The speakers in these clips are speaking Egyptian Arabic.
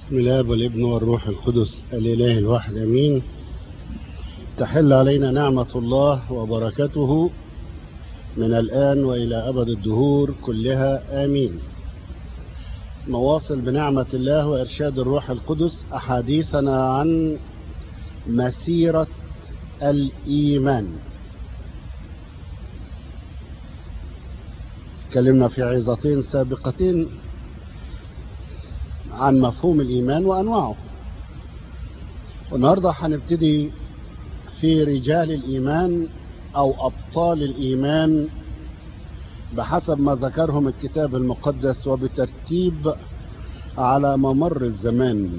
بسم الله والابن والروح القدس الإله الواحد أمين تحل علينا نعمة الله وبركته من الآن وإلى أبد الدهور كلها آمين نواصل بنعمة الله وإرشاد الروح القدس أحاديثنا عن مسيرة الإيمان تكلمنا في عظتين سابقتين عن مفهوم الإيمان وأنواعه والنهاردة هنبتدي في رجال الإيمان أو أبطال الإيمان بحسب ما ذكرهم الكتاب المقدس وبترتيب على ممر الزمان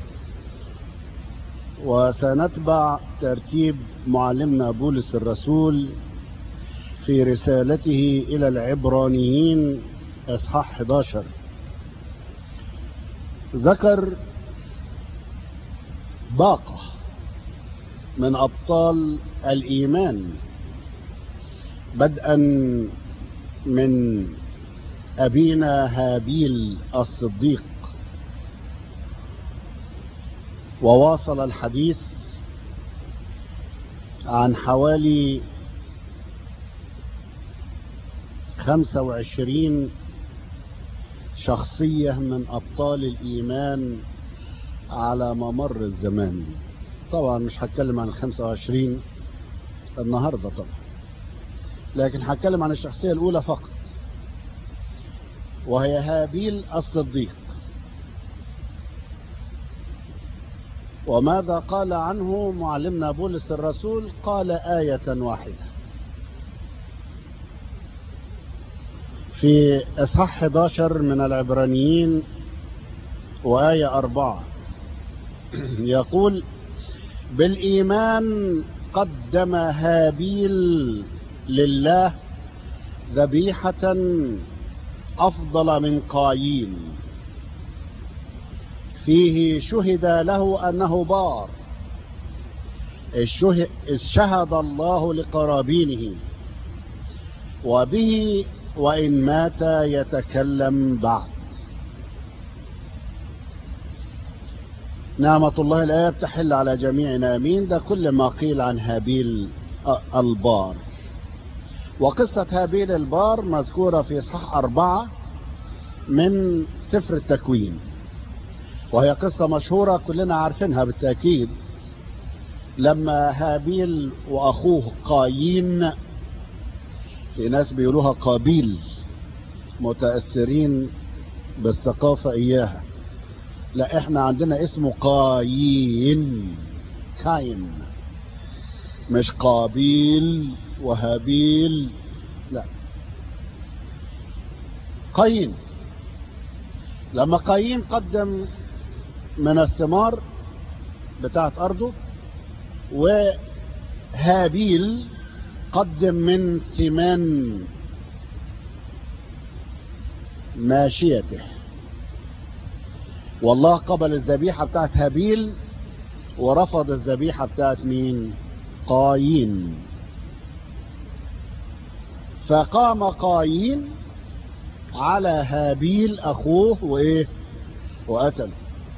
وسنتبع ترتيب معلمنا بولس الرسول في رسالته إلى العبرانيين إصحاح 11 ذكر باقة من أبطال الإيمان بدءا من أبينا هابيل الصديق وواصل الحديث عن حوالي خمسة وعشرين شخصية من أبطال الإيمان على ممر الزمان طبعا مش هتكلم عن الخمسة وعشرين النهاردة طبعا لكن هتكلم عن الشخصية الأولى فقط وهي هابيل الصديق وماذا قال عنه معلمنا بولس الرسول قال آية واحدة في إصحاح 11 من العبرانيين وآية أربعة يقول بالإيمان قدم هابيل لله ذبيحة أفضل من قايين فيه شهد له أنه بار شهد الله لقرابينه وبه وإن مات يتكلم بعد نعمة الله الآية تحل على جميعنا أمين ده كل ما قيل عن هابيل البار وقصة هابيل البار مذكورة في صح أربعة من سفر التكوين وهي قصة مشهورة كلنا عارفينها بالتأكيد لما هابيل وأخوه قايين في ناس بيقولوها قابيل متأثرين بالثقافة إياها لا احنا عندنا اسمه قايين كاين مش قابيل وهابيل لا قايين لما قايين قدم من الثمار بتاعت أرضه وهابيل قدم من ثمان ماشيته والله قبل الذبيحة بتاعت هابيل ورفض الذبيحة بتاعت مين قايين فقام قايين على هابيل أخوه وإيه وقتله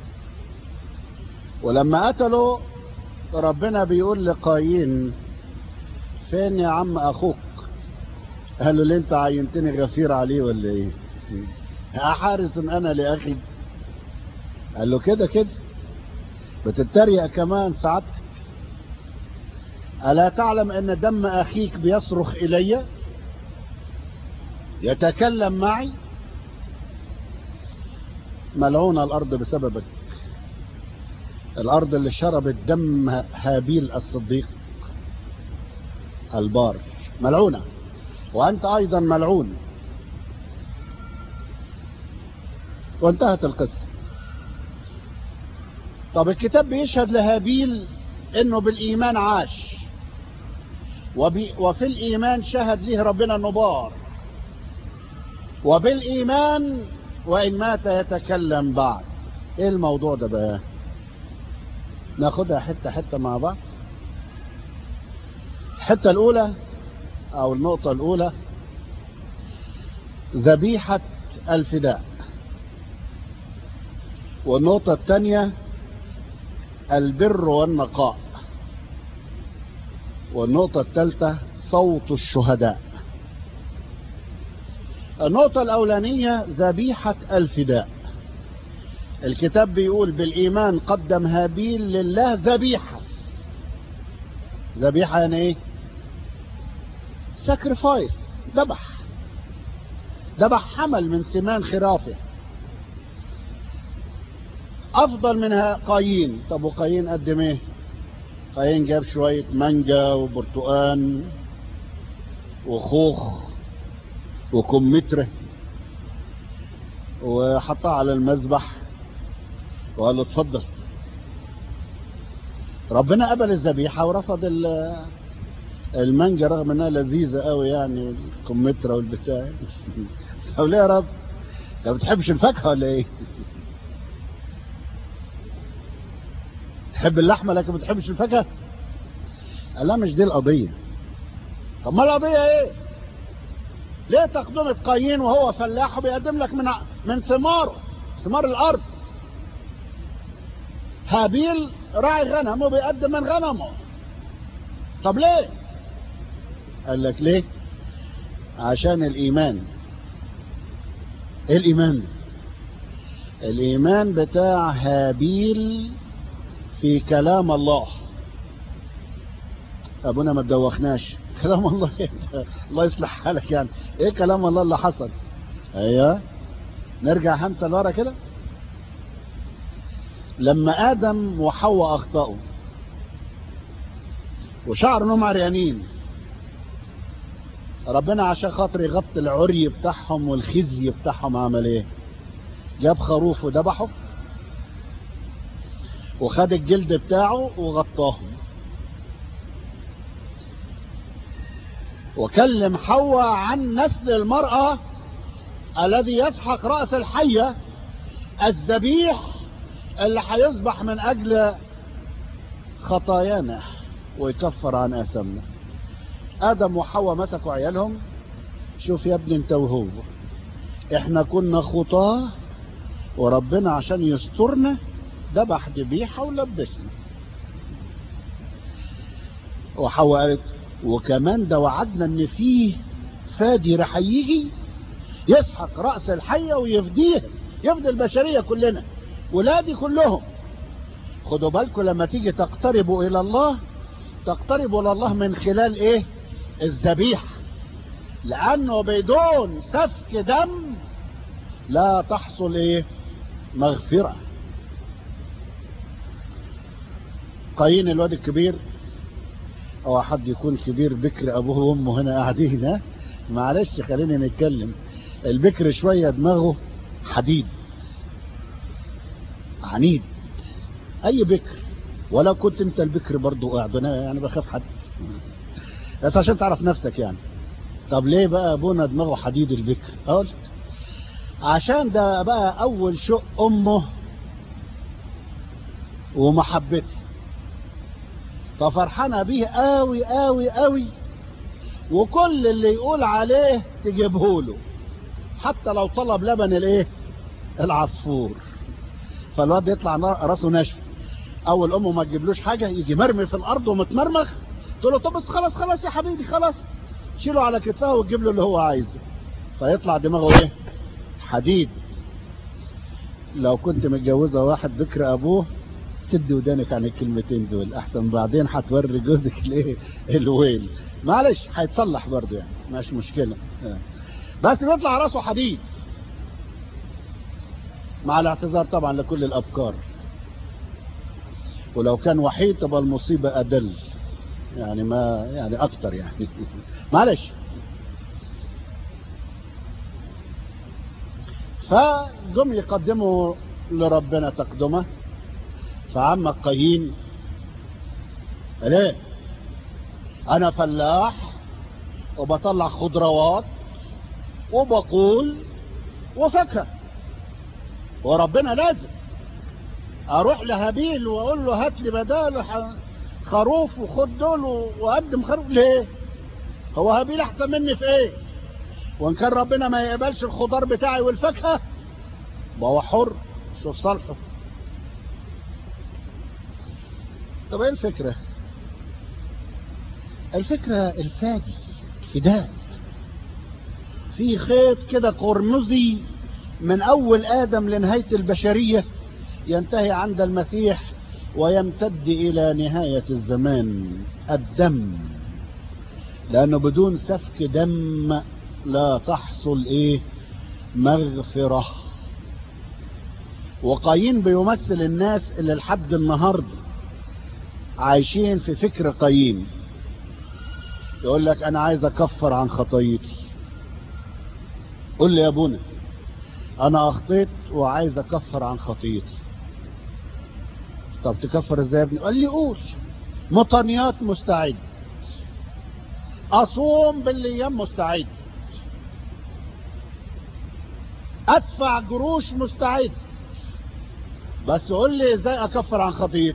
ولما قتله ربنا بيقول لقايين فين يا عم اخوك قال له ليه انت عينتني غفير عليه ولا ايه حارس انا لاخي قال له كده كده بتتريق كمان سعادتك الا تعلم ان دم اخيك بيصرخ الي يتكلم معي ملعونة الارض بسببك الارض اللي شربت دم هابيل الصديق البار ملعونة وأنت أيضا ملعون وانتهت القصة طب الكتاب بيشهد لهابيل انه بالإيمان عاش وبي وفي الإيمان شهد له ربنا انه بار وبالإيمان وإن مات يتكلم بعد ايه الموضوع ده بقى ناخدها حتة حتة مع بعض الحتة الأولى أو النقطة الأولى ذبيحة الفداء والنقطة الثانية البر والنقاء والنقطة الثالثة صوت الشهداء النقطة الأولانية ذبيحة الفداء الكتاب بيقول بالإيمان قدم هابيل لله ذبيحة ذبيحة يعني ايه ساكرفايس ذبح ذبح حمل من سمان خرافه افضل منها قايين طب وقايين قدم ايه قايين جاب شوية مانجا وبرتقان وخوخ وكمثرى وحطها على المذبح وقال له اتفضل ربنا قبل الذبيحة ورفض المانجا رغم انها لذيذة قوي يعني الكمثرى والبتاع طب ليه يا رب؟ انت ما بتحبش الفاكهة ولا ايه؟ تحب اللحمة لكن ما بتحبش الفاكهة؟ قال لا مش دي القضية طب ما القضية ايه؟ ليه تقدمة قايين وهو فلاح وبيقدم لك من من ثماره ثمار الارض هابيل راعي غنم وبيقدم من غنمه طب ليه قال لك ليه عشان الايمان ايه الايمان الايمان بتاع هابيل في كلام الله ابونا ما تدوخناش كلام الله الله يصلح حالك يعني ايه كلام الله اللي حصل ايوه نرجع همسه لورا كده لما ادم وحواء اخطاوا وشعر انهم عريانين ربنا عشان خاطر يغطي العري بتاعهم والخزي بتاعهم عمل ايه جاب خروف وذبحه وخد الجلد بتاعه وغطاهم وكلم حواء عن نسل المرأة الذي يسحق رأس الحية الذبيح اللي هيصبح من أجل خطايانا ويكفر عن آثامنا آدم وحواء مسكوا عيالهم شوف يا ابني انت وهو احنا كنا خطاه وربنا عشان يسترنا ذبح ذبيحة ولبسنا وحواء قالت وكمان ده وعدنا ان فيه فادي رح يجي يسحق رأس الحية ويفديها يفدي البشرية كلنا ولادي كلهم خدوا بالكم لما تيجي تقتربوا الى الله تقتربوا الى الله من خلال ايه الذبيحة لانه بدون سفك دم لا تحصل ايه مغفرة قايين الواد الكبير او حد يكون كبير بكر ابوه وامه هنا قاعدين ها معلش خلينا نتكلم البكر شوية دماغه حديد عنيد اي بكر ولو كنت انت البكر برضو قاعد انا يعني بخاف حد بس عشان تعرف نفسك يعني طب ليه بقى ابونا دماغه حديد البكر قلت عشان ده بقى اول شق امه ومحبته ففرحانه بيه قوي قوي قوي وكل اللي يقول عليه تجيبه له حتى لو طلب لبن الايه العصفور فالواد يطلع راسه ناشف اول امه ما تجيبلوش حاجه يجي مرمي في الارض ومتمرمخ تقول له طب بس خلاص خلاص يا حبيبي خلاص شيله على كتفها وتجيب له اللي هو عايزه فيطلع دماغه ايه حديد لو كنت متجوزه واحد بكر ابوه سد ودانك عن الكلمتين دول احسن بعدين هتوري جوزك الايه الويل معلش هيتصلح برضه يعني مش مشكله بس بيطلع راسه حديد مع الاعتذار طبعا لكل الابكار ولو كان وحيد تبقى المصيبه ادل يعني ما يعني اكتر يعني معلش فجم يقدموا لربنا تقدمه فعمك قايين ليه انا فلاح وبطلع خضروات وبقول وفاكهه وربنا لازم اروح لهابيل واقول له هات لي بدال خروف وخد دول واقدم خروف ليه هو هابيل احسن مني في ايه وان كان ربنا ما يقبلش الخضار بتاعي والفاكهه ما هو حر شوف صالحه طب ايه الفكرة الفكرة الفادي فداء في خيط كده قرمزي من اول ادم لنهاية البشرية ينتهي عند المسيح ويمتد الى نهاية الزمان الدم لانه بدون سفك دم لا تحصل ايه مغفرة وقايين بيمثل الناس اللي لحد النهاردة عايشين في فكر قايين يقول لك انا عايز اكفر عن خطايتي قول لي يا ابونا انا اخطيت وعايز اكفر عن خطيتي طب تكفر ازاي يا ابني قال لي قول مطنيات مستعد اصوم بالايام مستعد ادفع قروش مستعد بس قول لي ازاي اكفر عن خطيتي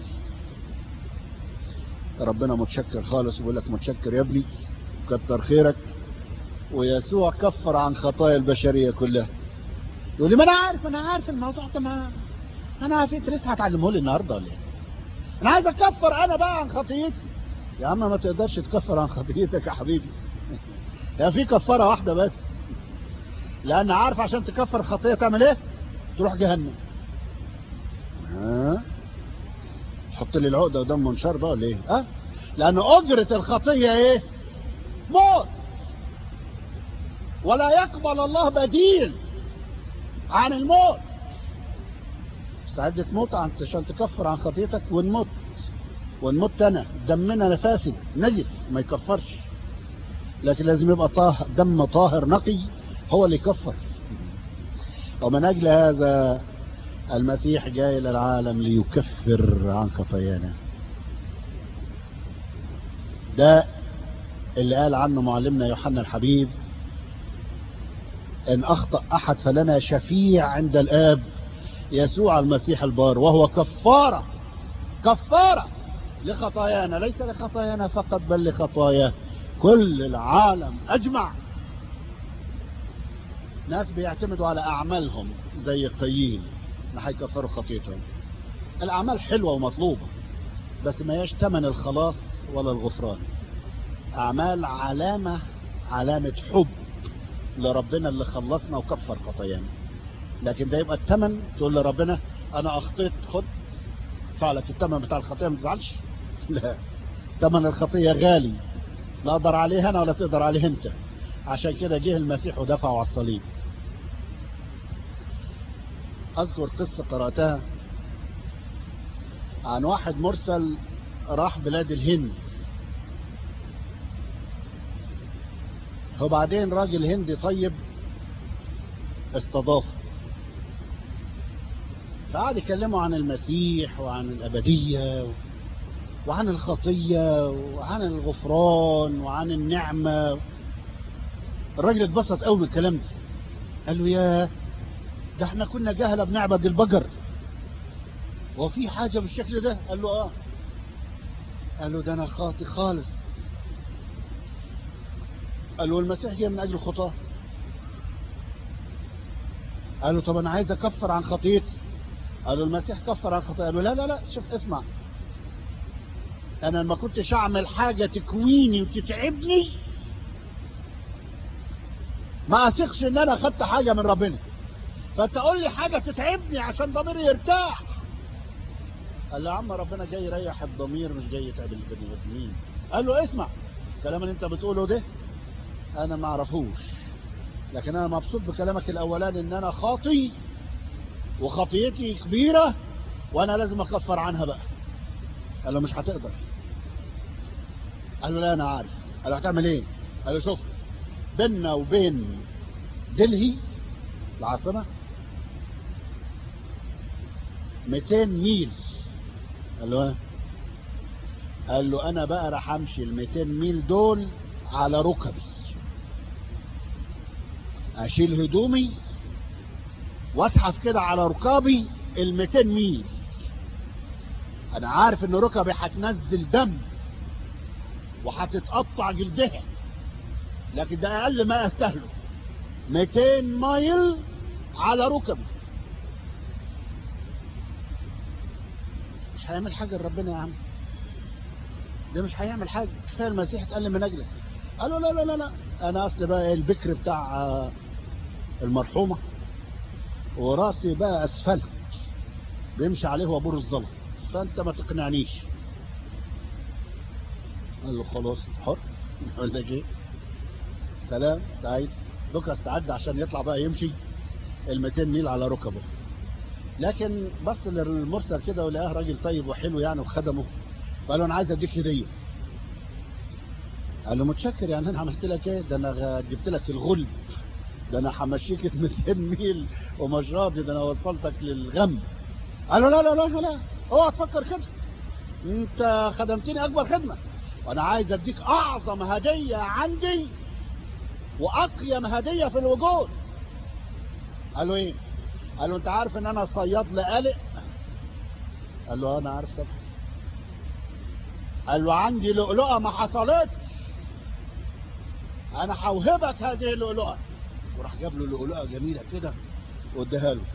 ربنا متشكر خالص بيقول لك متشكر يا ابني كتر خيرك ويسوع كفر عن خطايا البشريه كلها يقول لي ما انا عارف انا عارف الموضوع تمام انا عارف انت لسه هتعلمه لي النهارده ولا ايه انا عايز اكفر انا بقى عن خطيتي يا عم ما تقدرش تكفر عن خطيتك يا حبيبي يا في كفاره واحده بس لان عارف عشان تكفر الخطيه تعمل ايه تروح جهنم ها تحط لي العقده قدام منشار بقى ولا ايه ها لان اجره الخطيه ايه موت ولا يقبل الله بديل عن الموت مستعد تموت عشان تكفر عن خطيتك ونموت ونموت انا دمنا فاسد نجس ما يكفرش لكن لازم يبقى طاهر دم طاهر نقي هو اللي يكفر ومن اجل هذا المسيح جاي الى العالم ليكفر عن خطايانا ده اللي قال عنه معلمنا يوحنا الحبيب ان اخطأ احد فلنا شفيع عند الاب يسوع المسيح البار وهو كفارة كفارة لخطايانا ليس لخطايانا فقط بل لخطايا كل العالم اجمع ناس بيعتمدوا على اعمالهم زي القيين ان هيكفروا خطيتهم الاعمال حلوة ومطلوبة بس ما هياش ثمن الخلاص ولا الغفران اعمال علامة علامة حب لربنا اللي خلصنا وكفر خطايانا لكن ده يبقى الثمن تقول لربنا انا اخطيت خد ادفع لك الثمن بتاع الخطيه ما تزعلش لا ثمن الخطيه غالي لا اقدر عليه انا ولا تقدر عليه انت عشان كده جه المسيح ودفعه على الصليب اذكر قصه قراتها عن واحد مرسل راح بلاد الهند وبعدين راجل هندي طيب استضافه فقعد يكلموا عن المسيح وعن الأبدية وعن الخطية وعن الغفران وعن النعمة الراجل اتبسط قوي من الكلام ده قال له يا ده احنا كنا جهلة بنعبد البقر وفي حاجة بالشكل ده قال له اه قال له ده انا خاطي خالص قال له المسيح جاي من اجل الخطاه قال له طب انا عايز اكفر عن خطيتي قال له المسيح كفر عن خطيئتي قال له لا لا لا شوف اسمع انا ما كنتش اعمل حاجة تكويني وتتعبني ما اثقش ان انا اخدت حاجة من ربنا فتقول لي حاجة تتعبني عشان ضميري يرتاح قال له يا عم ربنا جاي يريح الضمير مش جاي يتعب البني ادمين قال له اسمع الكلام اللي انت بتقوله ده انا ما اعرفوش لكن انا مبسوط بكلامك الاولاني ان انا خاطي وخطيتي كبيرة وانا لازم اكفر عنها بقى قال له مش هتقدر قال له لا انا عارف قال له هتعمل ايه قال له شوف بيننا وبين دلهي العاصمة 200 ميل قال له ايه قال له انا بقى راح امشي ال 200 ميل دول على ركبي اشيل هدومي واسحف كده على ركابي ال 200 ميل انا عارف ان ركبي هتنزل دم وهتتقطع جلدها لكن ده اقل ما استهله 200 مايل على ركبي مش هيعمل حاجه لربنا يا عم ده مش هيعمل حاجة كفاية المسيح اتألم من أجلك قالوا لا لا لا لا أنا أصل بقى البكر بتاع المرحومة وراسي بقى أسفلت بيمشي عليه وابور الزلط فأنت ما تقنعنيش قال له خلاص حر يقول لك ايه سلام سعيد دوكا استعد عشان يطلع بقى يمشي ال 200 ميل على ركبه لكن بص للمرسل كده ولقاه راجل طيب وحلو يعني وخدمه فقال له انا عايز اديك هديه قال له متشكر يعني انا عملت لك ايه ده انا جبت لك الغلب ده انا همشيك 200 ميل ومش راضي ده انا وصلتك للغم قال له لا لا لا لا اوعى تفكر كده انت خدمتني اكبر خدمه وانا عايز اديك اعظم هديه عندي واقيم هديه في الوجود قال له ايه قال له انت عارف ان انا صياد لقلق قال له انا عارف طبعا قال له عندي لؤلؤه ما حصلتش انا هوهبك هذه اللؤلؤه وراح جاب له لؤلؤه جميله كده واداها له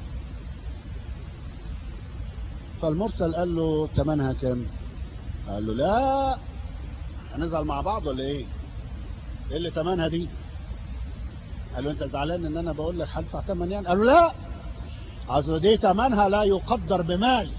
فالمرسل قال له ثمنها كام قال له لا هنزعل مع بعض ولا ايه ايه اللي ثمنها دي قال له انت زعلان ان انا بقول لك هدفع ثمن يعني قال له لا اصل دي ثمنها لا يقدر بمال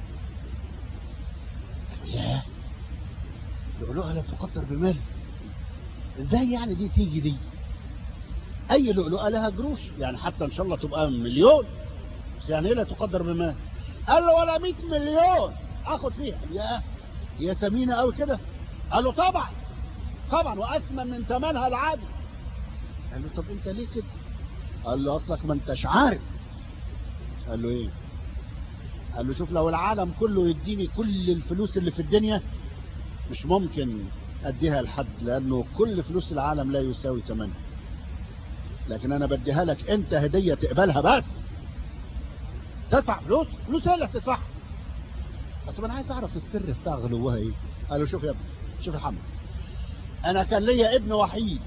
ياه لؤلؤه لا تقدر بمال ازاي يعني دي تيجي دي اي لؤلؤه لها قروش يعني حتى ان شاء الله تبقى مليون بس يعني ايه لا تقدر بمال قال له ولا 100 مليون اخد فيها يا هي ثمينه قوي كده قال له طبعا طبعا واثمن من ثمنها العادي قال له طب انت ليه كده قال له اصلك ما انتش عارف قال له ايه قال له شوف لو العالم كله يديني كل الفلوس اللي في الدنيا مش ممكن اديها لحد لانه كل فلوس العالم لا يساوي ثمنها لكن انا بديها لك انت هديه تقبلها بس تدفع فلوس فلوس هي اللي هتدفعها طب انا عايز اعرف السر بتاع غلوها ايه قال له شوف يا ابني شوف يا حمد انا كان ليا ابن وحيد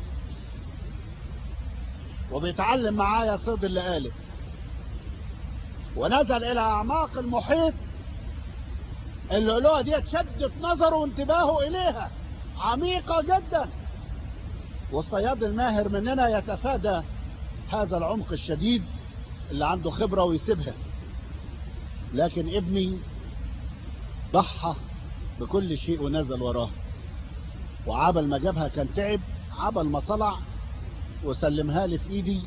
وبيتعلم معايا صيد اللقالب ونزل الى اعماق المحيط اللؤلؤه دي شدت نظره وانتباهه اليها عميقه جدا والصياد الماهر مننا يتفادى هذا العمق الشديد اللي عنده خبره ويسيبها لكن ابني ضحى بكل شيء ونزل وراه وعبل ما جابها كان تعب عبل ما طلع وسلمها لي في ايدي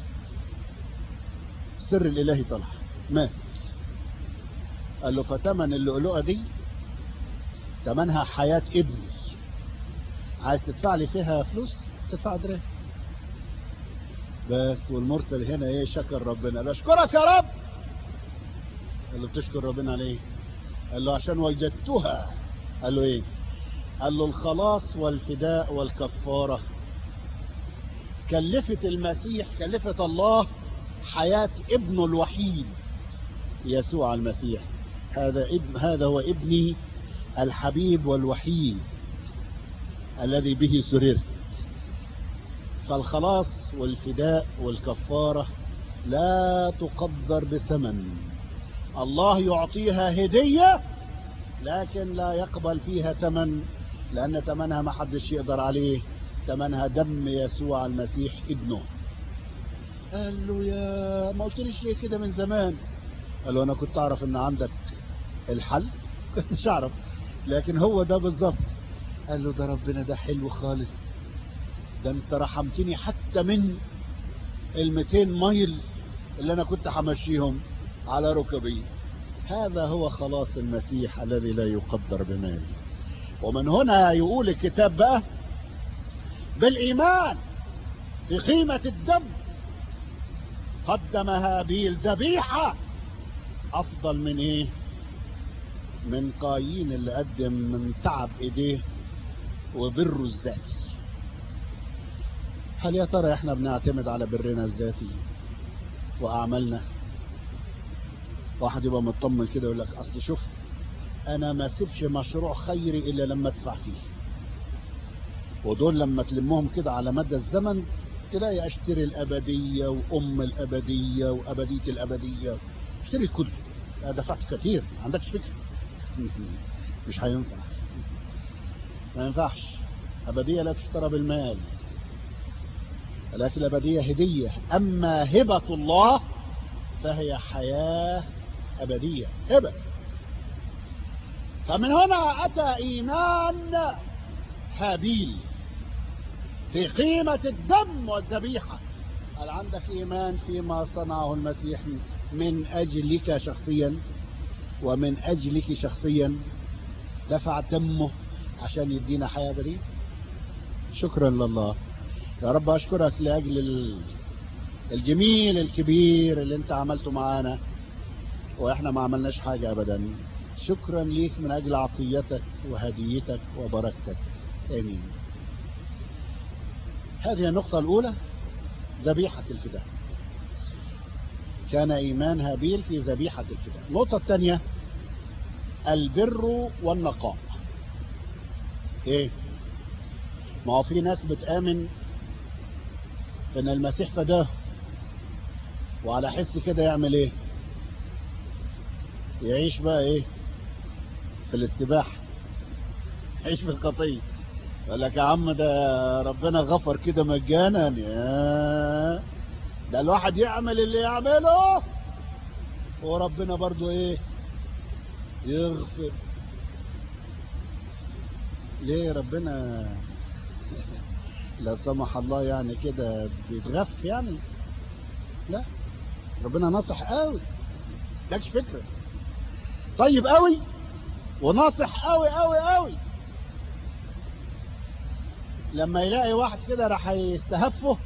سر الالهي طلع مات قال له فتمن اللؤلؤه دي تمنها حياه ابني عايز تدفع لي فيها فلوس تدفع دراهم بس والمرسل هنا ايه شكر ربنا قال له اشكرك يا رب قال له بتشكر ربنا على ايه قال له عشان وجدتها قال له ايه قال له الخلاص والفداء والكفارة كلفت المسيح كلفت الله حياة ابنه الوحيد يسوع المسيح هذا ابن هذا هو ابني الحبيب والوحيد الذي به سررت فالخلاص والفداء والكفارة لا تقدر بثمن الله يعطيها هدية لكن لا يقبل فيها ثمن لأن ثمنها ما حدش يقدر عليه ثمنها دم يسوع المسيح ابنه قال له يا ما قلتليش ليه كده من زمان قال له أنا كنت أعرف إن عندك الحل كنتش أعرف لكن هو ده بالظبط قال له ده ربنا ده حلو خالص ده انت رحمتني حتى من ال 200 ميل اللي انا كنت همشيهم على ركبي هذا هو خلاص المسيح الذي لا يقدر بمال ومن هنا يقول الكتاب بقى بالايمان في قيمة الدم قدم هابيل ذبيحة افضل من ايه من قايين اللي قدم من تعب ايديه وبره الذاتي هل يا ترى احنا بنعتمد على برنا الذاتي واعمالنا واحد يبقى مطمن كده يقول لك اصل شوف انا ما سيبش مشروع خيري الا لما ادفع فيه ودول لما تلمهم كده على مدى الزمن تلاقي اشتري الابديه وام الابديه وابديه الابديه اشتري الكل دفعت كتير ما عندكش فكره مش هينفع ما ينفعش أبدية لا تشترى بالمال ولكن الأبدية هدية أما هبة الله فهي حياة أبدية هبة فمن هنا أتى إيمان هابيل في قيمة الدم والذبيحة هل عندك إيمان فيما صنعه المسيح من أجلك شخصيا ومن أجلك شخصيا دفع دمه عشان يدينا حياة بريء شكرا لله يا رب أشكرك لأجل الجميل الكبير اللي انت عملته معانا واحنا ما عملناش حاجة ابدا شكرا ليك من اجل عطيتك وهديتك وبركتك امين هذه النقطة الاولى ذبيحة الفداء كان ايمان هابيل في ذبيحة الفداء النقطة الثانية البر والنقاء ايه ما هو في ناس بتآمن ان المسيح فداه وعلى حس كده يعمل ايه يعيش بقى ايه في الاستباحة يعيش في الخطية يقول لك يا عم ده ربنا غفر كده مجانا يا ده الواحد يعمل اللي يعمله وربنا برضو ايه يغفر ليه ربنا لا سمح الله يعني كده بيتغف يعني لا ربنا ناصح قوي لكش فكرة طيب قوي وناصح قوي قوي قوي لما يلاقي واحد كده راح يستهفه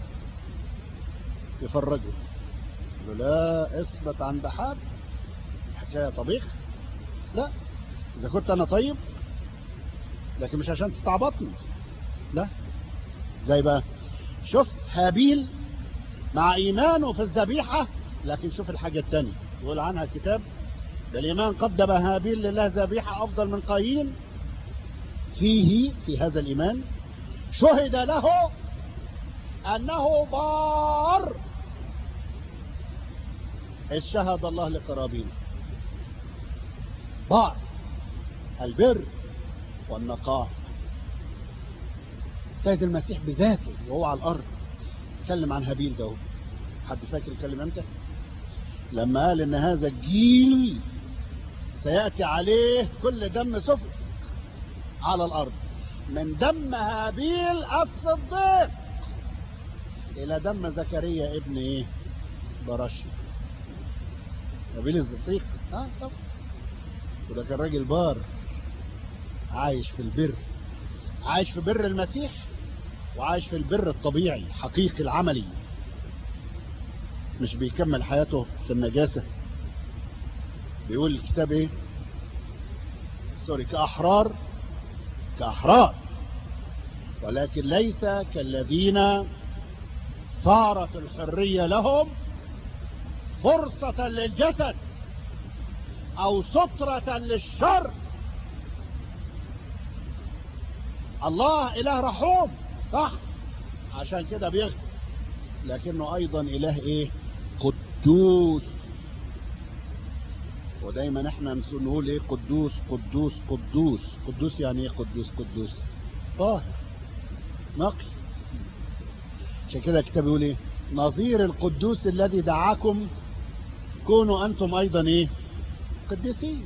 يفرجه يقول له لا اثبت عند حد حكاية طبيخ لا اذا كنت انا طيب لكن مش عشان تستعبطني لا زي بقى شوف هابيل مع ايمانه في الذبيحة لكن شوف الحاجة الثانية يقول عنها الكتاب ده الإيمان قدم هابيل لله ذبيحة أفضل من قايين فيه في هذا الإيمان شهد له أنه بار إذ شهد الله لقرابينه بار البر والنقاء سيد المسيح بذاته وهو على الأرض اتكلم عن هابيل ده حد فاكر اتكلم امتى لما قال ان هذا الجيل سيأتي عليه كل دم سفك على الأرض من دم هابيل الصديق إلى دم زكريا ابن إيه برشي هابيل الصديق اه طبعا وده كان راجل بار عايش في البر عايش في بر المسيح وعايش في البر الطبيعي حقيقي العملي مش بيكمل حياته في النجاسة بيقول الكتاب ايه سوري كأحرار كأحرار ولكن ليس كالذين صارت الحرية لهم فرصة للجسد او سترة للشر الله اله رحوم صح عشان كده بيغفر لكنه ايضا اله ايه قدوس ودايما احنا نقول ايه قدوس قدوس قدوس قدوس يعني ايه قدوس قدوس طاهر نقي عشان كده الكتاب يقول ايه نظير القدوس الذي دعاكم كونوا انتم ايضا ايه قديسين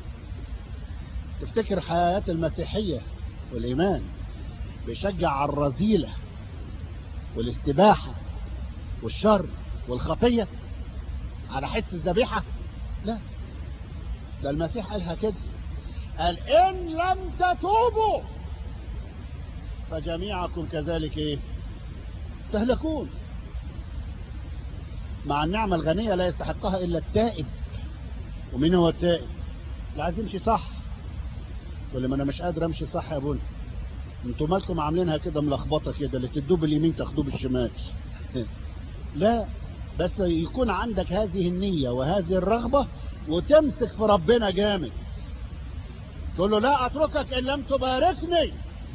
تفتكر حياة المسيحية والايمان بيشجع على الرذيلة والاستباحة والشر والخطية على حس الذبيحة لا ده المسيح قالها كده قال إن لم تتوبوا فجميعكم كذلك إيه تهلكون مع النعمة الغنية لا يستحقها إلا التائب ومين هو التائب اللي عايز يمشي صح واللي ما أنا مش قادر أمشي صح يا بني انتوا مالكم عاملينها كده ملخبطة كده اللي تدوه باليمين تاخدوه بالشمال لا بس يكون عندك هذه النية وهذه الرغبة وتمسك في ربنا جامد تقول له لا اتركك ان لم تباركني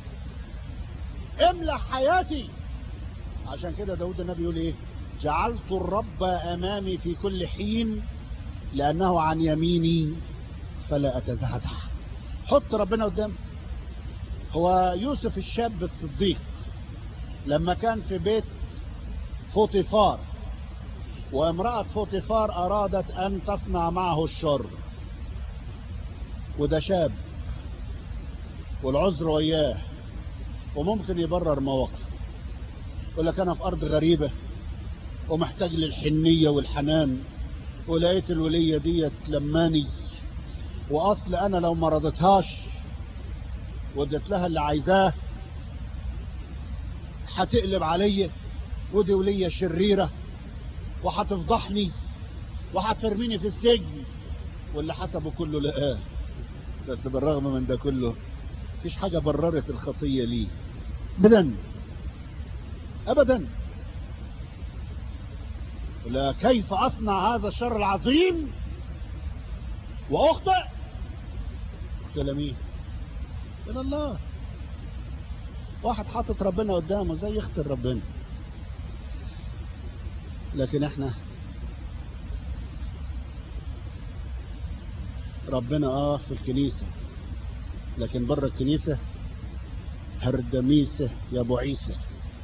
املى حياتي عشان كده داود النبي يقول ايه جعلت الرب امامي في كل حين لانه عن يميني فلا اتزعزع حط ربنا قدامك هو يوسف الشاب الصديق لما كان في بيت فوطيفار وامرأة فوطيفار أرادت أن تصنع معه الشر وده شاب والعذر وياه وممكن يبرر مواقفه يقول لك أنا في أرض غريبة ومحتاج للحنية والحنان ولقيت الولية دي لماني وأصل أنا لو ما رضيتهاش واديت لها اللي عايزاه هتقلب عليا ودي ولية شريرة وهتفضحني وهترميني في السجن واللي حسبه كله لقاه بس بالرغم من ده كله مفيش حاجة بررت الخطية ليه ابدا ابدا لا كيف اصنع هذا الشر العظيم واخطئ قلت مين قال الله واحد حاطط ربنا قدامه زي يختار ربنا لكن احنا ربنا اه في الكنيسة لكن بره الكنيسة هردميسة يا ابو عيسى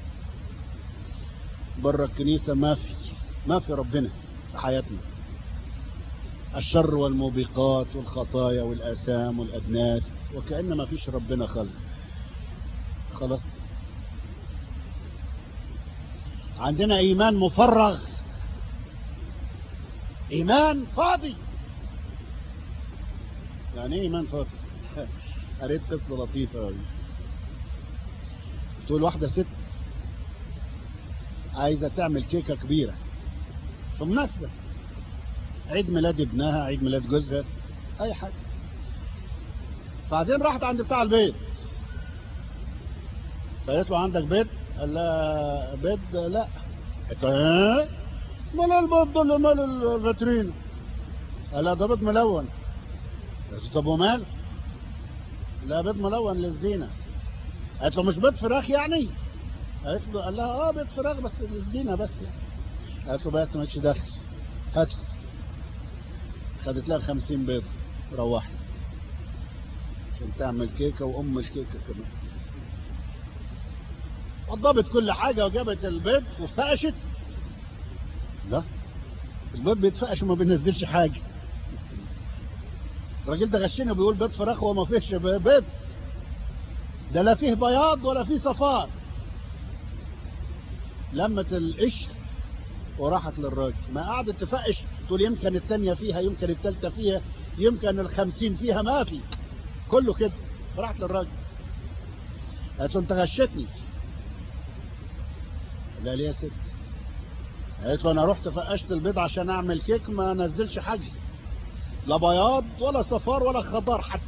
بره الكنيسة ما في ما في ربنا في حياتنا الشر والموبقات والخطايا والآثام والأدناس وكأن ما فيش ربنا خالص خلاص عندنا إيمان مفرغ إيمان فاضي يعني إيه إيمان فاضي قريت قصة لطيفة أوي تقول واحدة ست عايزة تعمل كيكة كبيرة في مناسبة عيد ميلاد ابنها عيد ميلاد جوزها اي حاجة بعدين راحت عند بتاع البيت فقالت له عندك بيت قال لها بيت لا قالت له ها مال البيت ده اللي مال الفاترين قال لها ده بيت ملون قالت له طب ومال لا بيت ملون للزينة قالت له مش بيت فراخ يعني قالت له قال لها اه بيت فراخ بس للزينة بس يعني قالت له بس مالكش دخل هات خدت لها 50 بيضة روحت عشان تعمل كيكة وأم الكيكة كمان وضبت كل حاجة وجابت البيض وفقشت لا البيض بيتفقش وما بينزلش حاجة الراجل ده غشنا بيقول بيض فراخ وما فيهش بيض ده لا فيه بياض ولا فيه صفار لمت القشر وراحت للراجل ما قعدت تفقش تقول يمكن الثانية فيها يمكن الثالثة فيها يمكن الخمسين فيها ما في كله كده راحت للراجل قالت له انت غشتني لا ليه يا ست قالت له انا رحت فقشت البيض عشان اعمل كيك ما نزلش حاجة لا بياض ولا صفار ولا خضار حتى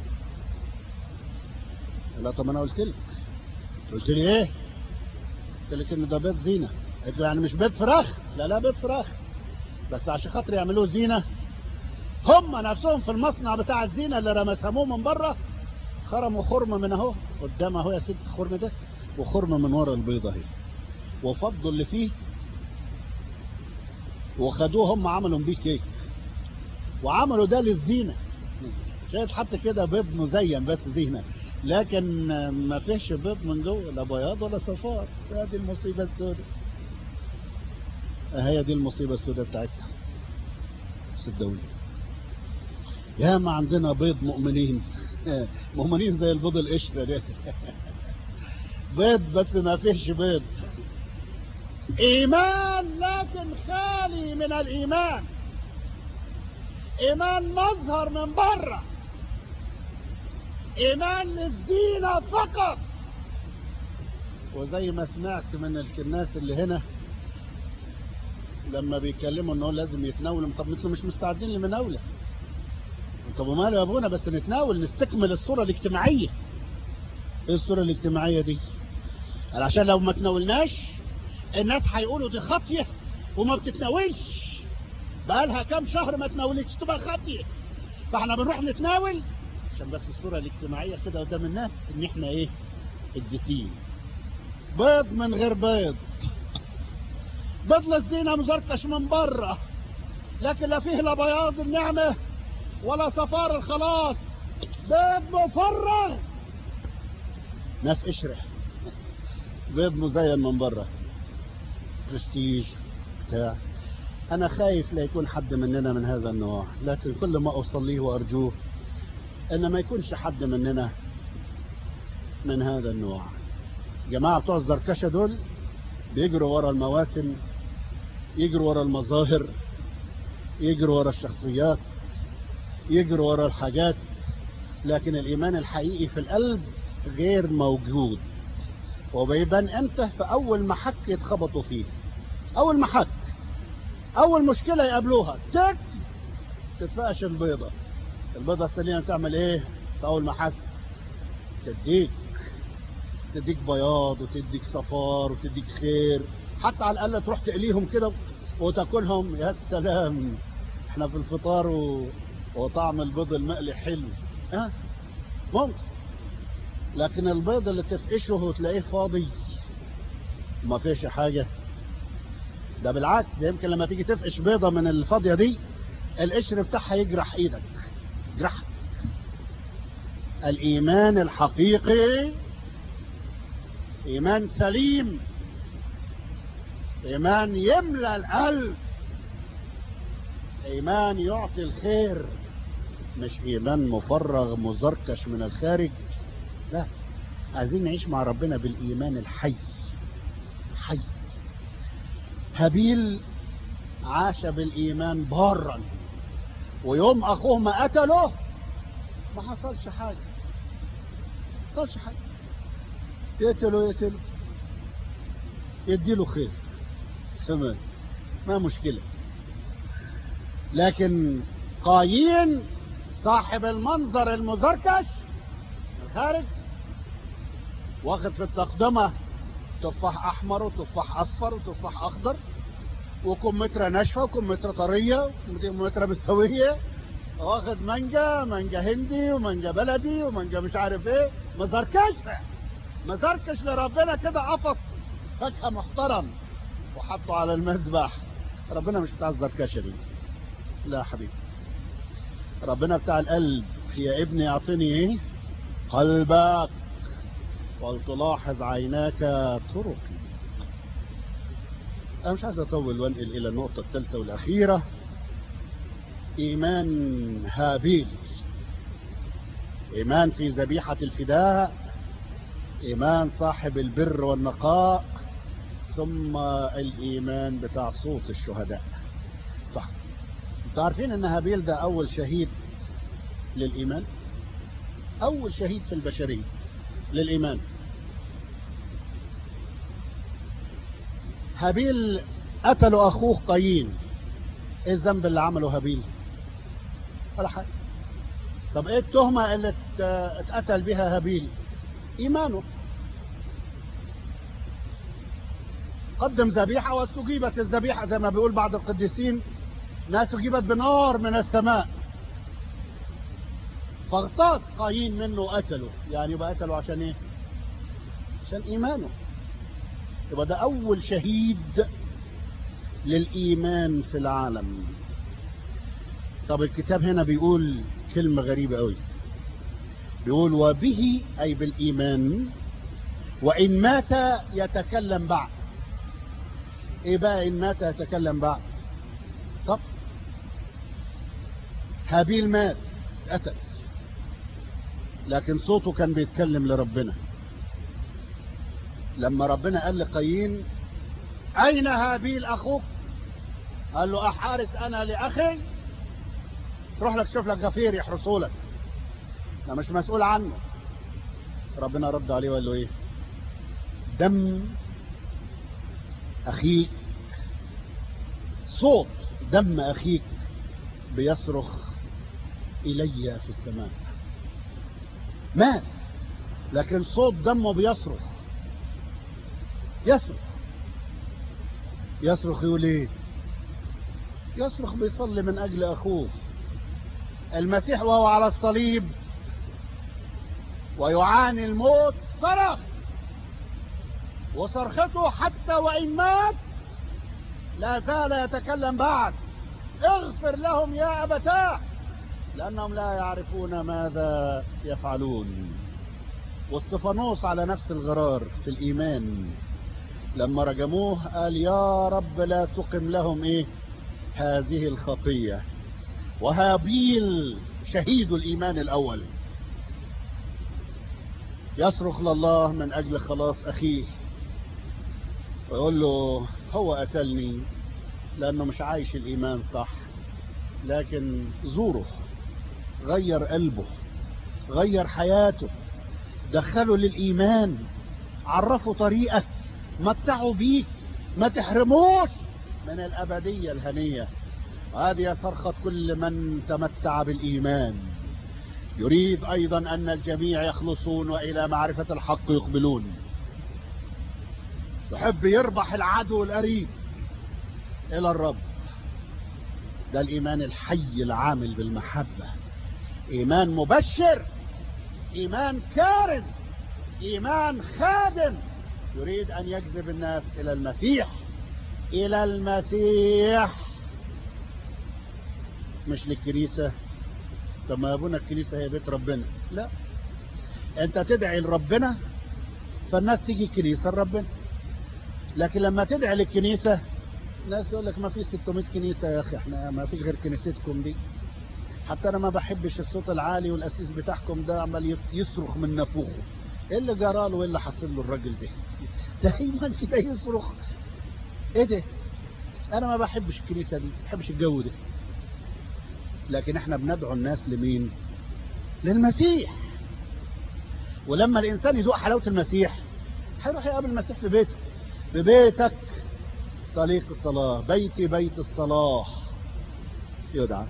لا طب انا قلت لك قلت لي ايه قلت لك ان ده بيض زينه قلت له يعني مش بيض فراخ لا لا بيض فراخ بس عشان خاطر يعملوه زينة هم نفسهم في المصنع بتاع الزينة اللي رمسهموه من بره خرموا خرم من اهو قدام اهو يا ست الخرم ده وخرم من ورا البيضة اهي وفضوا اللي فيه وخدوه هم عملوا بيه كيك وعملوا ده للزينة شايف حتى كده بيض مزين بس زينة لكن ما فيش بيض من جوه لا بياض ولا صفار هذه المصيبة السوداء هي دي المصيبة السوداء بتاعتنا صدقوني يا ما عندنا بيض مؤمنين مؤمنين زي البيض القشرة ده بيض بس ما فيش بيض ايمان لكن خالي من الايمان ايمان مظهر من بره ايمان للزينة فقط وزي ما سمعت من الناس اللي هنا لما بيتكلموا انه لازم يتناولوا طب مثل مش مستعدين لمناوله طب وماله يا ابونا بس نتناول نستكمل الصورة الاجتماعية ايه الصورة الاجتماعية دي عشان لو ما تناولناش الناس هيقولوا دي خطية وما بتتناولش بقالها كام شهر ما تناولتش تبقى خطية فاحنا بنروح نتناول عشان بس الصورة الاجتماعية كده قدام الناس ان احنا ايه الدسين بيض من غير بيض بيض للزينة مزركش من بره لكن لا فيه لا بياض النعمة ولا صفار الخلاص بيض مفرغ ناس قشرة بيض مزين من بره برستيج بتاع انا خايف لا يكون حد مننا من هذا النوع لكن كل ما اصليه وارجوه ان ما يكونش حد مننا من هذا النوع جماعة بتوع الزركشة دول بيجروا ورا المواسم يجروا ورا المظاهر يجروا ورا الشخصيات يجروا ورا الحاجات لكن الإيمان الحقيقي في القلب غير موجود وبيبان امتى في أول محك يتخبطوا فيه أول محك أول مشكلة يقابلوها تك تتفقش البيضة البيضة السليمة تعمل ايه في أول محك تديك تديك بياض وتديك صفار وتديك خير حتى على الأقل تروح تقليهم كده وتاكلهم يا سلام احنا في الفطار و... وطعم البيض المقلي حلو ها أه؟ ممكن لكن البيض اللي تفقشه وتلاقيه فاضي وما فيش حاجة ده بالعكس ده يمكن لما تيجي تفقش بيضة من الفاضية دي القشر بتاعها يجرح ايدك جرحك الإيمان الحقيقي إيمان سليم إيمان يملى القلب إيمان يعطي الخير مش إيمان مفرغ مزركش من الخارج لا عايزين نعيش مع ربنا بالإيمان الحي حي هابيل عاش بالإيمان بارا ويوم أخوه ما قتله ما حصلش حاجة ما حصلش حاجة يقتله يقتله يديله خير كمان ما مشكلة لكن قايين صاحب المنظر المزركش الخارج واخد في التقدمة تفاح احمر وتفاح اصفر وتفاح اخضر وكمثرى ناشفة وكمثرى طرية وكمثرى مستوية واخد مانجا مانجا هندي ومانجا بلدي ومانجا مش عارف ايه مزركش مزركش لربنا كده قفص فاكهة محترم وحطه على المذبح ربنا مش بتاع الزركشة دي لا يا حبيبي ربنا بتاع القلب يا ابني اعطني ايه قلبك ولتلاحظ عيناك طرقي انا مش عايز اطول وانقل الى النقطة الثالثة والاخيرة ايمان هابيل ايمان في ذبيحة الفداء ايمان صاحب البر والنقاء ثم الايمان بتاع صوت الشهداء طيب انتوا عارفين ان هابيل ده اول شهيد للايمان اول شهيد في البشرية للايمان هابيل قتلوا اخوه قايين ايه الذنب اللي عمله هابيل ولا حاجه طب ايه التهمه اللي اتقتل بها هابيل ايمانه قدم ذبيحه واستجيبت الذبيحه زي ما بيقول بعض القديسين انها استجيبت بنار من السماء فاغتاظ قايين منه قتله يعني يبقى قتله عشان ايه عشان ايمانه يبقى ده اول شهيد للايمان في العالم طب الكتاب هنا بيقول كلمة غريبة قوي بيقول وبه اي بالايمان وان مات يتكلم بعد ايه بقى ان مات يتكلم بعد طب هابيل مات اتقتل لكن صوته كان بيتكلم لربنا لما ربنا قال لقايين أين هابيل أخوك قال له أحارس أنا لأخي تروح لك شوف لك غفير يحرسه لك أنا مش مسؤول عنه ربنا رد عليه وقال له إيه دم أخيك صوت دم أخيك بيصرخ إلي في السماء مات لكن صوت دمه بيصرخ يصرخ يصرخ يقول ايه يصرخ بيصلي من اجل اخوه المسيح وهو على الصليب ويعاني الموت صرخ وصرخته حتى وان مات لا زال يتكلم بعد اغفر لهم يا ابتاه لانهم لا يعرفون ماذا يفعلون واستفانوس على نفس الغرار في الإيمان لما رجموه قال يا رب لا تقم لهم إيه هذه الخطية وهابيل شهيد الإيمان الأول يصرخ لله من أجل خلاص أخيه ويقول له هو قتلني لأنه مش عايش الإيمان صح لكن زوره غير قلبه غير حياته دخله للإيمان عرفه طريقك متعوا بيك ما تحرموش من الأبدية الهنية هذه صرخة كل من تمتع بالإيمان يريد أيضا أن الجميع يخلصون وإلى معرفة الحق يقبلون يحب يربح العدو القريب إلى الرب ده الإيمان الحي العامل بالمحبة إيمان مبشر إيمان كارز إيمان خادم يريد أن يجذب الناس إلى المسيح إلى المسيح مش للكنيسة طب ما يابونا الكنيسة هي بيت ربنا لا أنت تدعي لربنا فالناس تيجي الكنيسة لربنا لكن لما تدعي للكنيسة الناس يقول لك ما في 600 كنيسة يا أخي احنا ما فيش غير كنيستكم دي حتى أنا ما بحبش الصوت العالي والأسيس بتاعكم ده عمال يصرخ من نافوخه ايه اللي جراله وايه اللي حصل له الراجل ده دايما كده يصرخ ايه ده انا ما بحبش الكنيسه دي ما بحبش الجو ده لكن احنا بندعو الناس لمين للمسيح ولما الانسان يذوق حلاوه المسيح هيروح يقابل المسيح في بيته ببيتك طريق الصلاه بيتي بيت الصلاه يدعى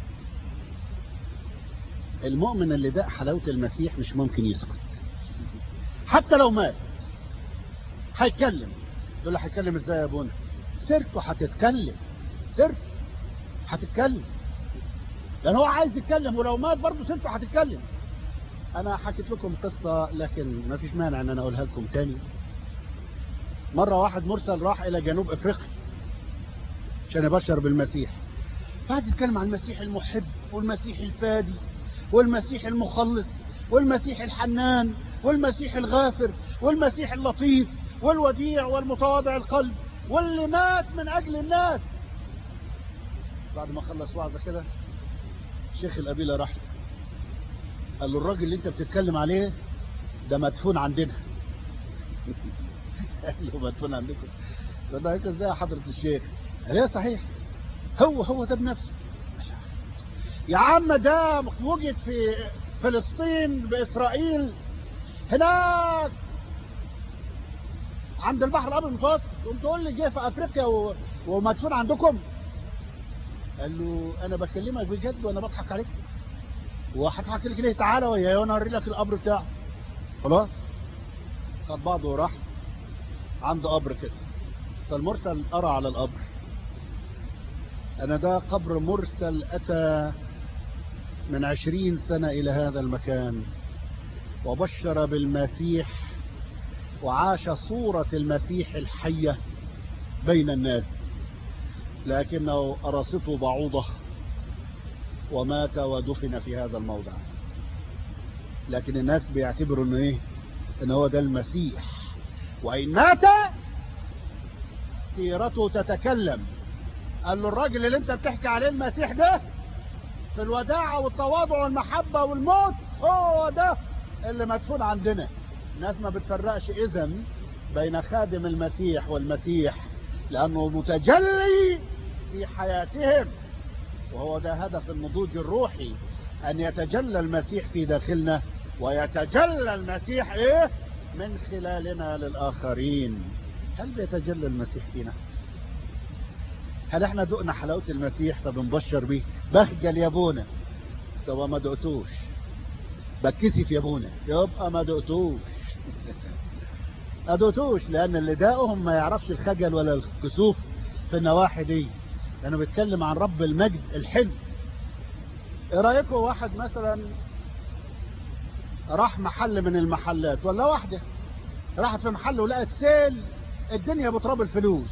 المؤمن اللي داق حلاوه المسيح مش ممكن يسكت حتى لو مات هيتكلم تقول له هيتكلم ازاي يا ابونا سيرته هتتكلم سيرته هتتكلم لان هو عايز يتكلم ولو مات برضه سيرته هتتكلم انا حكيت لكم قصة لكن ما فيش مانع ان انا اقولها لكم تاني مرة واحد مرسل راح الى جنوب افريقيا عشان يبشر بالمسيح فقعد يتكلم عن المسيح المحب والمسيح الفادي والمسيح المخلص والمسيح الحنان والمسيح الغافر والمسيح اللطيف والوديع والمتواضع القلب واللي مات من أجل الناس بعد ما خلص وعظة كده شيخ القبيلة راح قال له الراجل اللي انت بتتكلم عليه ده مدفون عندنا قال له مدفون عندكم فده هيك ازاي يا حضرة الشيخ قال ايه صحيح هو هو ده بنفسه يا عم ده وجد في فلسطين بإسرائيل هناك عند البحر الأبيض المتوسط قمت تقول لي جه في أفريقيا و... ومدفون عندكم قال له أنا بكلمك بجد وأنا بضحك عليك وهضحك لك ليه تعالى وياي وأنا أوري لك القبر بتاعه خلاص خد بعضه وراح عنده قبر كده فالمرسل قرا على القبر أنا ده قبر مرسل أتى من عشرين سنة إلى هذا المكان وبشر بالمسيح وعاش صورة المسيح الحية بين الناس لكنه أرسته بعوضة ومات ودفن في هذا الموضع لكن الناس بيعتبروا انه ايه ان هو ده المسيح وان مات سيرته تتكلم قال له الراجل اللي انت بتحكي عليه المسيح ده في الوداعة والتواضع والمحبة والموت هو ده اللي مدفون عندنا الناس ما بتفرقش اذن بين خادم المسيح والمسيح لانه متجلي في حياتهم وهو ده هدف النضوج الروحي ان يتجلى المسيح في داخلنا ويتجلى المسيح ايه من خلالنا للاخرين هل بيتجلى المسيح فينا هل احنا دقنا حلاوة المسيح فبنبشر بيه بخجل يا ابونا طب ما دقتوش بتكسف يا ابونا يبقى ما دقتوش ما دقتوش لان اللي داقهم ما يعرفش الخجل ولا الكسوف في النواحي دي لانه بيتكلم عن رب المجد الحلم ايه رايكم واحد مثلا راح محل من المحلات ولا واحدة راحت في محل ولقت سيل الدنيا بتراب الفلوس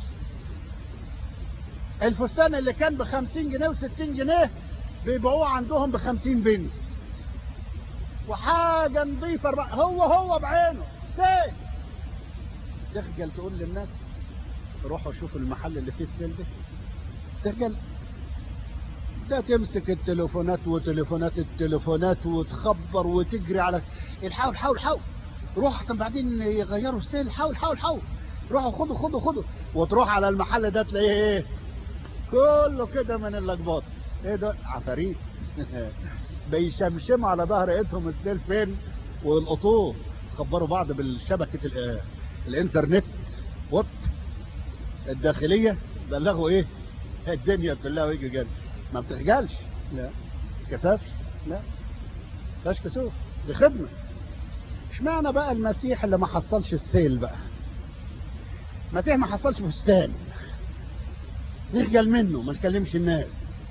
الفستان اللي كان بخمسين جنيه وستين جنيه بيبيعوه عندهم بخمسين بنس وحاجة نظيفة بقى هو هو بعينه سيل تخجل تقول للناس روحوا شوفوا المحل اللي فيه السيل ده تخجل ده تمسك التليفونات وتليفونات التليفونات وتخبر وتجري على الحاول حاول حاول روح عشان بعدين يغيروا ستيل حاول حاول حاول روحوا خدوا خدوا خدوا وتروح على المحل ده تلاقيه ايه كله كده من اللقباط ايه ده عفاريت بيشمشموا على ظهر ايدهم الستيل فين والقطوه خبروا بعض بالشبكة ال- الانترنت وط الداخلية بلغوا ايه الدنيا كلها ويجي جد ما بتخجلش لا كسافش لا فاش كسوف دي خدمة اشمعنى بقى المسيح اللي ما حصلش السيل بقى المسيح ما حصلش فستان نخجل منه ما نكلمش الناس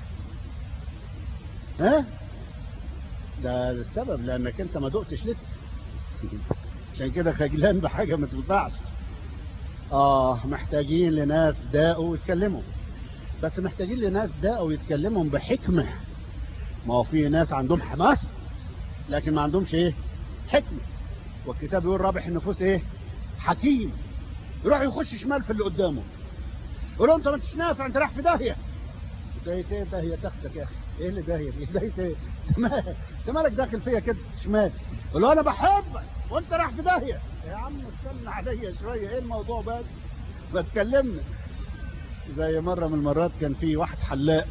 ها ده السبب لانك انت ما دقتش لسه عشان كده خجلان بحاجة ما تنفعش اه محتاجين لناس داقوا ويتكلموا بس محتاجين لناس داقوا يتكلموا بحكمة ما هو في ناس عندهم حماس لكن ما عندهمش ايه حكمة والكتاب يقول رابح النفوس ايه حكيم يروح يخش شمال في اللي قدامه يقول له انت ما انتش نافع انت رايح في داهية داهية ايه داهية تاخدك يا اخي ايه اللي داهية دي داهية ايه انت ما- انت مالك داخل فيا كده شمال يقول له انا بحبك وانت رايح في داهية يا عم استنى عليا شوية ايه الموضوع بقى ما تكلمنا زي مرة من المرات كان في واحد حلاق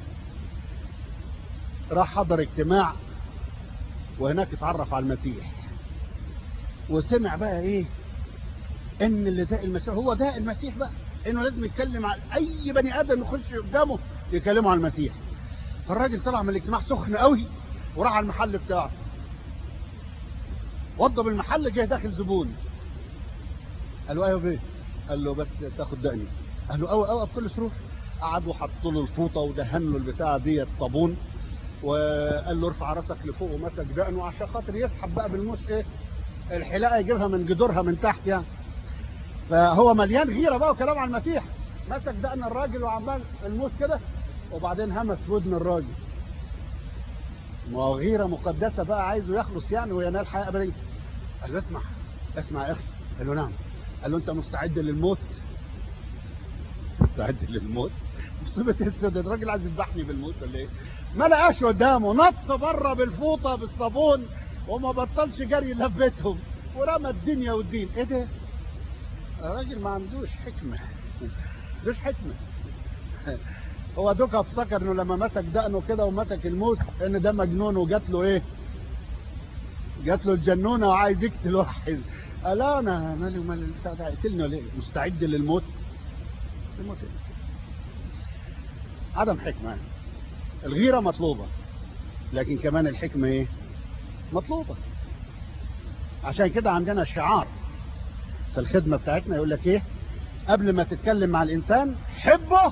راح حضر اجتماع وهناك اتعرف على المسيح وسمع بقى ايه ان اللي ده المسيح هو ده المسيح بقى انه لازم يتكلم عن اي بني ادم يخش قدامه يكلمه عن المسيح فالراجل طلع من الاجتماع سخن قوي وراح على المحل بتاعه وضب المحل جه داخل زبون قال له ايوه بيه قال له بس تاخد دقني قال له اوي اوي بكل سرور قعد وحط له الفوطه ودهن له البتاعه ديت صابون وقال له ارفع راسك لفوق ومسك دقنه عشان خاطر يسحب بقى بالموس ايه الحلاقه يجيبها من جدورها من تحت يعني فهو مليان غيره بقى وكلام عن المسيح مسك دقن الراجل وعمال الموس كده وبعدين همس في ودن الراجل ما هو غيره مقدسه بقى عايزه يخلص يعني وينال حياه ابديه قال له اسمع اسمع يا اخي قال له نعم قال له انت مستعد للموت مستعد للموت مصيبة السود الراجل عايز يذبحني بالموت ولا ايه ما لقاش قدامه نط بره بالفوطه بالصابون وما بطلش جري لفتهم ورمى الدنيا والدين ايه ده الراجل ما عندوش حكمه ما عندوش حكمه هو دوكا افتكر انه لما مسك دقنه كده ومسك الموس ان ده مجنون وجات له ايه جات له الجنونه وعايز يقتل واحد قال لا انا مالي ومال البتاع ده قتلني ولا ايه مستعد للموت الموت إيه؟ عدم حكمه الغيره مطلوبه لكن كمان الحكمه ايه مطلوبه عشان كده عندنا شعار في الخدمه بتاعتنا يقول لك ايه قبل ما تتكلم مع الانسان حبه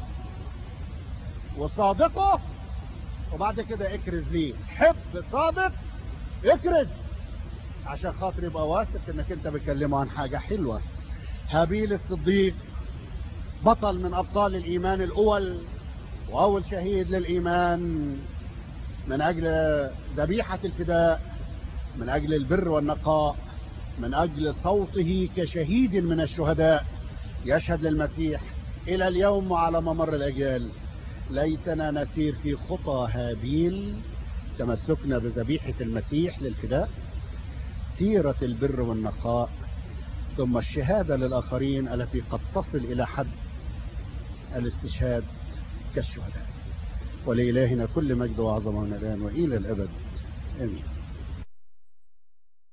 وصادقه وبعد كده اكرز ليه حب صادق اكرز عشان خاطر يبقى واثق انك انت بتكلمه عن حاجة حلوة هابيل الصديق بطل من ابطال الايمان الاول واول شهيد للايمان من اجل ذبيحة الفداء من اجل البر والنقاء من اجل صوته كشهيد من الشهداء يشهد للمسيح الى اليوم وعلى ممر الاجيال ليتنا نسير في خطى هابيل تمسكنا بذبيحة المسيح للفداء سيرة البر والنقاء ثم الشهادة للآخرين التي قد تصل إلى حد الاستشهاد كالشهداء ولإلهنا كل مجد وعظمة ونلان وإلى الأبد آمين